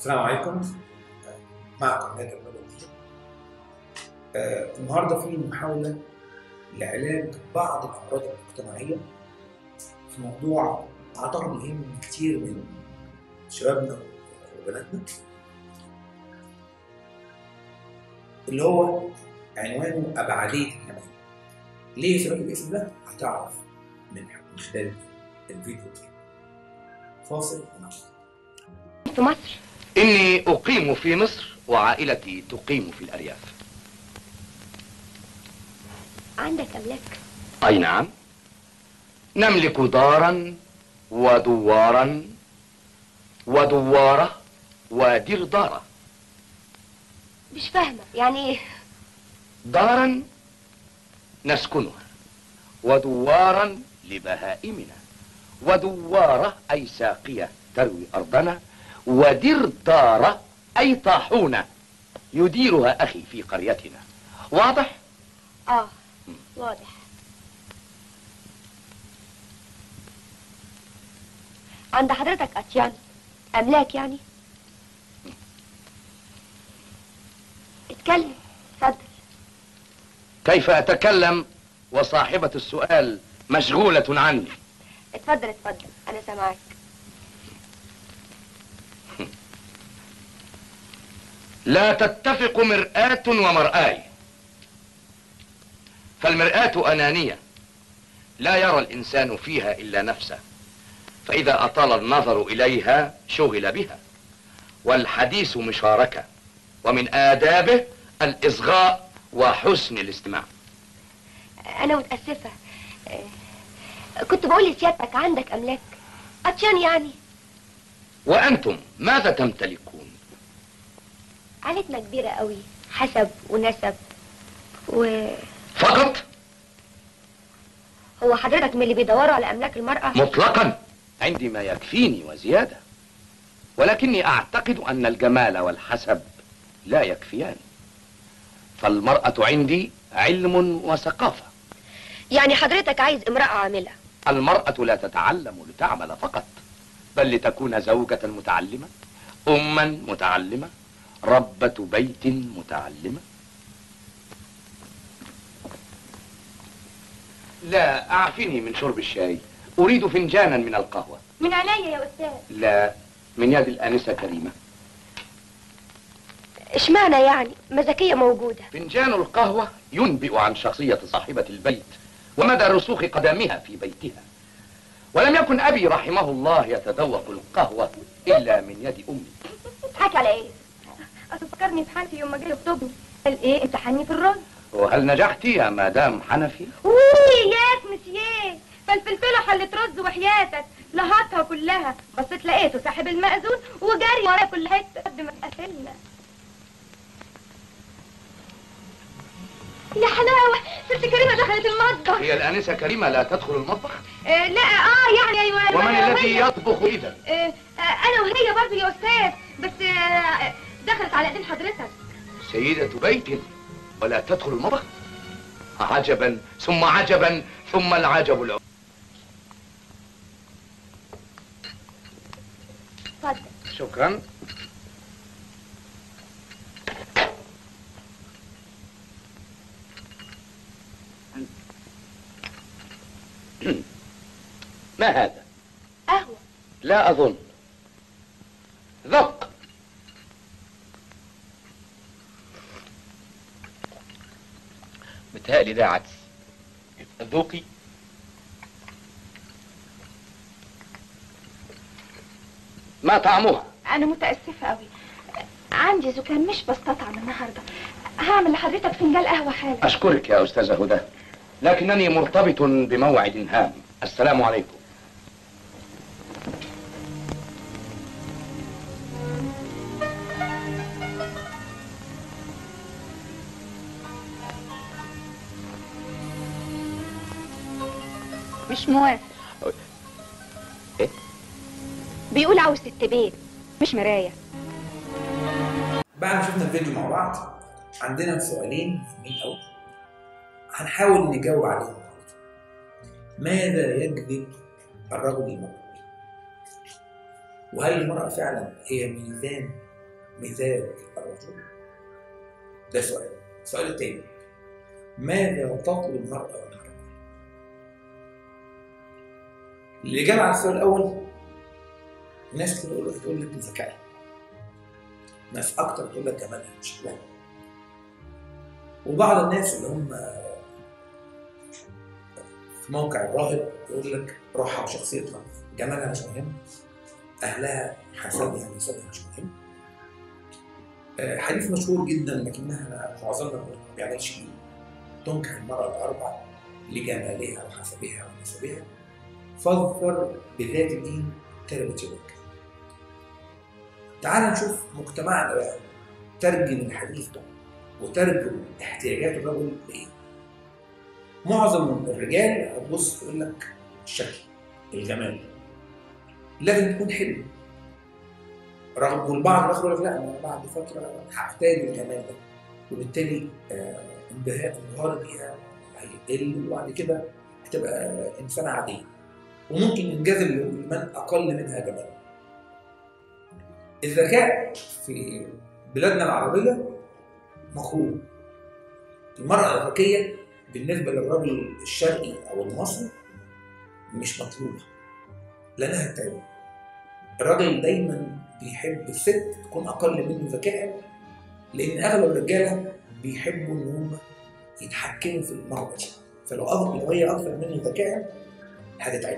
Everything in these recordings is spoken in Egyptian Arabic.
السلام عليكم معكم نادر نبوي آه النهارده في محاولة لعلاج بعض الأمراض المجتمعية في موضوع أعتقد مهم كتير من شبابنا وبناتنا اللي هو عنوانه أبعدية الجمال ليه سميت الاسم ده؟ هتعرف من من خلال الفيديو ده فاصل ونعود في مصر إني أقيم في مصر وعائلتي تقيم في الأرياف عندك أملاك أي نعم نملك دارا ودوارا ودوارة ودردارة مش فاهمة يعني ايه دارا نسكنها ودوارا لبهائمنا ودوارة أي ساقية تروي أرضنا ودردارة أي طاحونة يديرها أخي في قريتنا واضح؟ اه واضح عند حضرتك أطيان أملاك يعني اتكلم اتفضل كيف أتكلم وصاحبة السؤال مشغولة عني اتفضل اتفضل أنا سامعك لا تتفق مرآة ومرآي فالمرآة أنانية لا يرى الإنسان فيها إلا نفسه فإذا أطال النظر إليها شغل بها والحديث مشاركة ومن آدابه الإصغاء وحسن الاستماع أنا متأسفة آه، كنت بقول لسيادتك عندك أملاك أطيان يعني وأنتم ماذا تمتلكون عائلتنا كبيرة قوي حسب ونسب و فقط هو حضرتك من اللي بيدوروا على أملاك المرأة مطلقا عندي ما يكفيني وزيادة ولكني أعتقد أن الجمال والحسب لا يكفيان فالمرأة عندي علم وثقافة يعني حضرتك عايز امرأة عاملة المرأة لا تتعلم لتعمل فقط بل لتكون زوجة متعلمة أما متعلمة ربة بيت متعلمة لا أعفني من شرب الشاي أريد فنجانا من القهوة من عينيا يا أستاذ لا من يد الآنسة كريمة اشمعنى يعني مزاكية موجودة فنجان القهوة ينبئ عن شخصية صاحبة البيت ومدى رسوخ قدمها في بيتها ولم يكن أبي رحمه الله يتذوق القهوة إلا من يد أمي تضحك على ايه اصل فكرني امتحانتي يوم ما جه يخطبني قال ايه امتحاني في الرز وهل نجحت يا مدام حنفي؟ اوه ياك مسييه فلفلت له حلة رز وحياتك لهطها كلها بصيت لقيته ساحب المأذون وجري ورايا كل حته قد ما اتقتلنا يا حلاوة ست كريمة دخلت المطبخ هي الآنسة كريمة لا تدخل المطبخ آه لا اه يعني ايوه ومن أنا الذي وهي- يطبخ إذا؟ آه آه انا وهي برضه يا استاذ بس آه دخلت على ايدين حضرتك سيدة بيت ولا تدخل المطبخ؟ عجبا ثم عجبا ثم العجب العجب اتفضل شكرا ما هذا؟ قهوة لا أظن ذق متهيألي ده عدس ذوقي ما طعمها أنا متأسفة أوي عندي زكام مش بستطعم النهاردة هعمل لحضرتك فنجان قهوة حالا أشكرك يا أستاذة هدى لكنني مرتبط بموعد هام السلام عليكم مش موافق إيه؟ بيقول عاوز ست بيت مش مراية بعد ما شفنا الفيديو مع بعض عندنا سؤالين مهمين قوي هنحاول نجاوب عليهم النهارده ماذا يجذب الرجل للمرأة؟ وهل المرأة فعلا هي ميزان مزاج الرجل ده سؤال السؤال الثاني ماذا تطلب المرأة من الرجل؟ الإجابة على السؤال الأول ناس كده تقول لك تقول لك ذكائها ناس أكتر تقول لك جمالها وشكلها وبعض الناس اللي هم في موقع الراهب يقول لك روحها وشخصيتها جمالها مش مهم أهلها حسبها نسبها مش مهم آه، حديث مشهور جدا لكنها معظمنا ما بيعملش بيه تنكح المرأة الأربع لجمالها وحسبها ونسبها فاظفر بذات الدين تربت يدك تعال نشوف مجتمعنا بقى ترجم الحديث ده وترجم احتياجات الرجل لايه؟ معظم الرجال هتبص تقول لك الشكل الجمال لازم تكون حلو رغم والبعض الاخر يقول لك لا انا بعد فتره هحتاج الجمال ده وبالتالي آه، انبهاء انبهار بيها هيقل وبعد كده هتبقى انسانه عاديه وممكن ينجذب لمن اقل منها جمالا الذكاء في بلادنا العربيه مكروه المرأة الذكية بالنسبة للرجل الشرقي أو المصري مش مطلوبة لأنها تتعب الراجل دايما بيحب الست تكون أقل منه ذكاء لأن أغلب الرجالة بيحبوا إن هم يتحكموا في المرأة دي فلو أغلب لو هي أكثر منه ذكاء هتتعب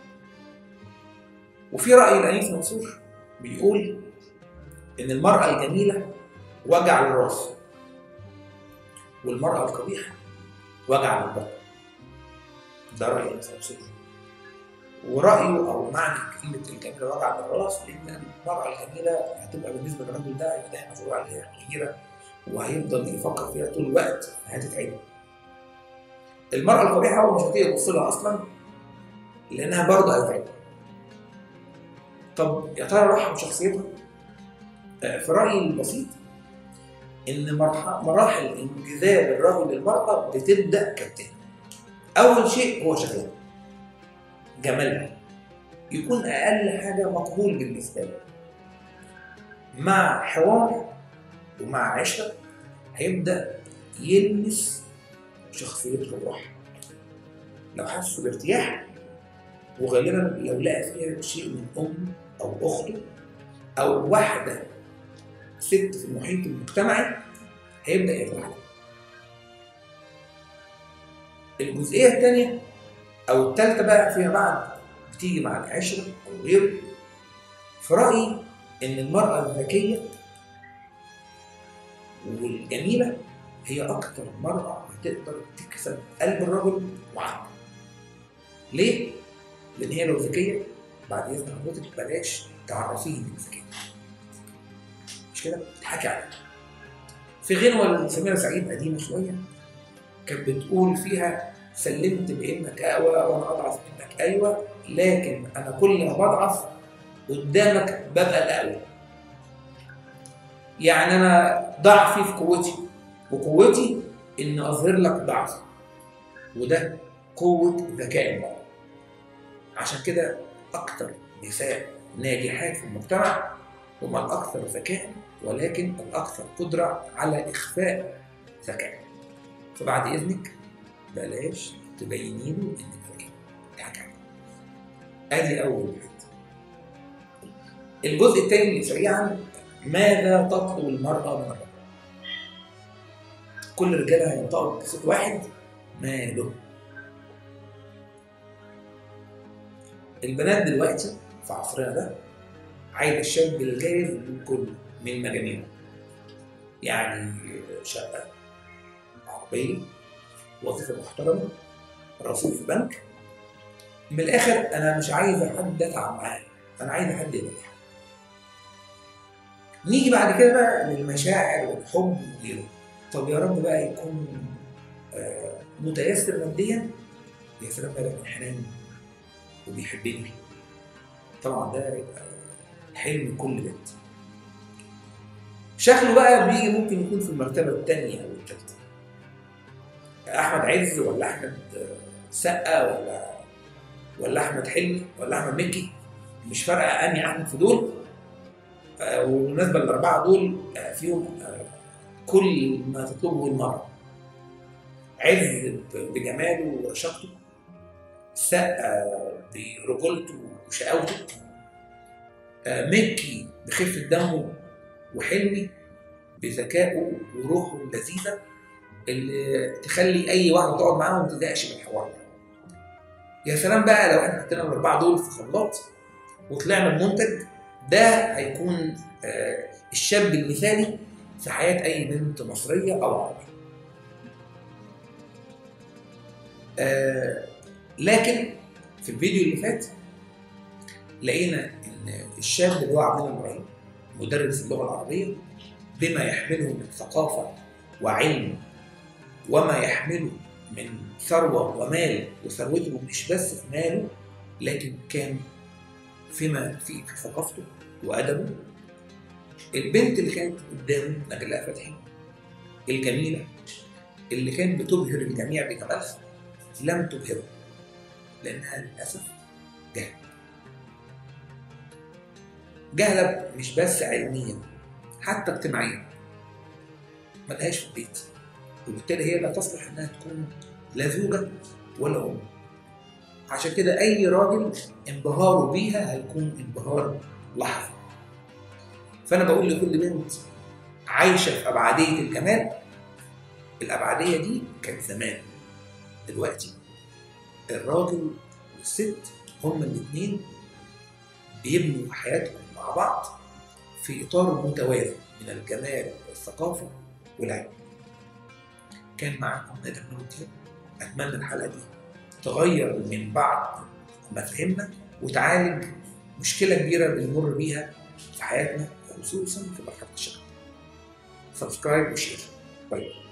وفي رأي الأنيس منصور بيقول إن المرأة الجميلة وجع للراس والمرأة القبيحة وجع للبطن ده رأي الأنيس منصور ورأيه أو معنى كلمة الجميلة وجع للراس إن المرأة الجميلة هتبقى بالنسبة للراجل ده يبقى دايما مشغول عليها كبيرة وهيفضل يفكر فيها طول الوقت هتتعبه المرأة القبيحة هو مش هتيجي يبص لها أصلا لأنها برضه هتتعبه طب يا ترى روحها وشخصيتها؟ آه، في رأيي البسيط إن مرح- مراحل انجذاب الرجل للمرأة بتبدأ كالتالي. أول شيء هو شكلها. جمالها. يكون أقل حاجة مقبول بالنسبة له. مع حوار ومع عشرة هيبدأ يلمس شخصيته وروحها. لو حس بارتياح وغالبا لو لقى فيها شيء من أمه أو أخته أو واحدة ست في المحيط المجتمعي هيبدأ يرجع لها. الجزئية الثانية أو الثالثة بقى فيما بعد بتيجي مع العشرة أو غيره في رأيي إن المرأة الذكية والجميلة هي أكتر مرأة هتقدر تكسب قلب الرجل وعقله. ليه؟ لان هي لو ذكيه بعد اذن حضرتك بلاش تعرفيه انك ذكيه مش كده؟ تضحكي عليها في غنوه لسميرة سعيد قديمه شويه كانت بتقول فيها سلمت بانك اقوى وانا اضعف منك ايوه لكن انا كل ما بضعف قدامك ببقى الاقوى يعني انا ضعفي في قوتي وقوتي ان اظهر لك ضعفي وده قوه ذكاء المرأة عشان كده أكتر نساء ناجحات في المجتمع هم الأكثر ذكاء ولكن الأكثر قدرة على إخفاء ذكاء فبعد إذنك بلاش تبيني له إنك ذكي اضحك عليه أدي أول حاجة الجزء الثاني سريعا ماذا تطلب المرأة من الرجل؟ كل الرجالة هينطقوا بصوت واحد ماله البنات دلوقتي في عصرنا ده عايز الشاب الجاهز للكل من مجاميعه يعني شقة عربية وظيفة محترمة رصيد في بنك من الآخر أنا مش عايز حد أتعب معاه أنا عايز حد يريح نيجي بعد كده بقى للمشاعر والحب وغيره طب يا رب بقى يكون آه، متيسر ماديا يا سلام بقى يكون حنين وبيحبني طبعا ده يبقى حلم كل بنت شكله بقى بيجي ممكن يكون في المرتبة الثانية أو الثالثة أحمد عز ولا أحمد سقا ولا ولا أحمد حلمي ولا أحمد مكي مش فارقة أنهي أحمد في دول آه، وبالنسبه للاربعه دول آه، فيهم آه، كل ما تطلبه المرأة عز بجماله ورشاقته سقى برجولته وشقاوته آه، مكي بخفة دمه وحلمي بذكائه وروحه اللذيذة اللي تخلي أي واحد تقعد معاه وما تزهقش من الحوار ده. يا سلام بقى لو احنا حطينا الأربعة دول في خلاط وطلعنا بمنتج ده هيكون آه، الشاب المثالي في حياة أي بنت مصرية أو عربية. آه لكن في الفيديو اللي فات لقينا إن الشاب اللي هو عبد الله إبراهيم مدرس اللغة العربية بما يحمله من ثقافة وعلم وما يحمله من ثروة ومال وثروته مش بس في ماله لكن كان فيما في في ثقافته وأدبه البنت اللي كانت قدامه نجلاء فتحي الجميلة اللي كانت بتبهر الجميع بجمالها لم تبهره لأنها للأسف جهلة جهلة مش بس علميا حتى اجتماعيا ملهاش في البيت وبالتالي هي لا تصلح انها تكون لا زوجة ولا أم عشان كده أي راجل انبهاره بيها هيكون انبهار لحظي فأنا بقول لكل بنت عايشة في أبعدية الجمال الأبعدية دي كانت زمان دلوقتي الراجل والست هما الاثنين بيبنوا حياتهم مع بعض في إطار متوازن من الجمال والثقافة والعلم كان معاكم نادر نوتي أتمنى الحلقة دي تغير من بعض مفاهيمنا وتعالج مشكلة كبيرة بنمر بيها في حياتنا خصوصا في مرحلة الشباب سبسكرايب وشير باي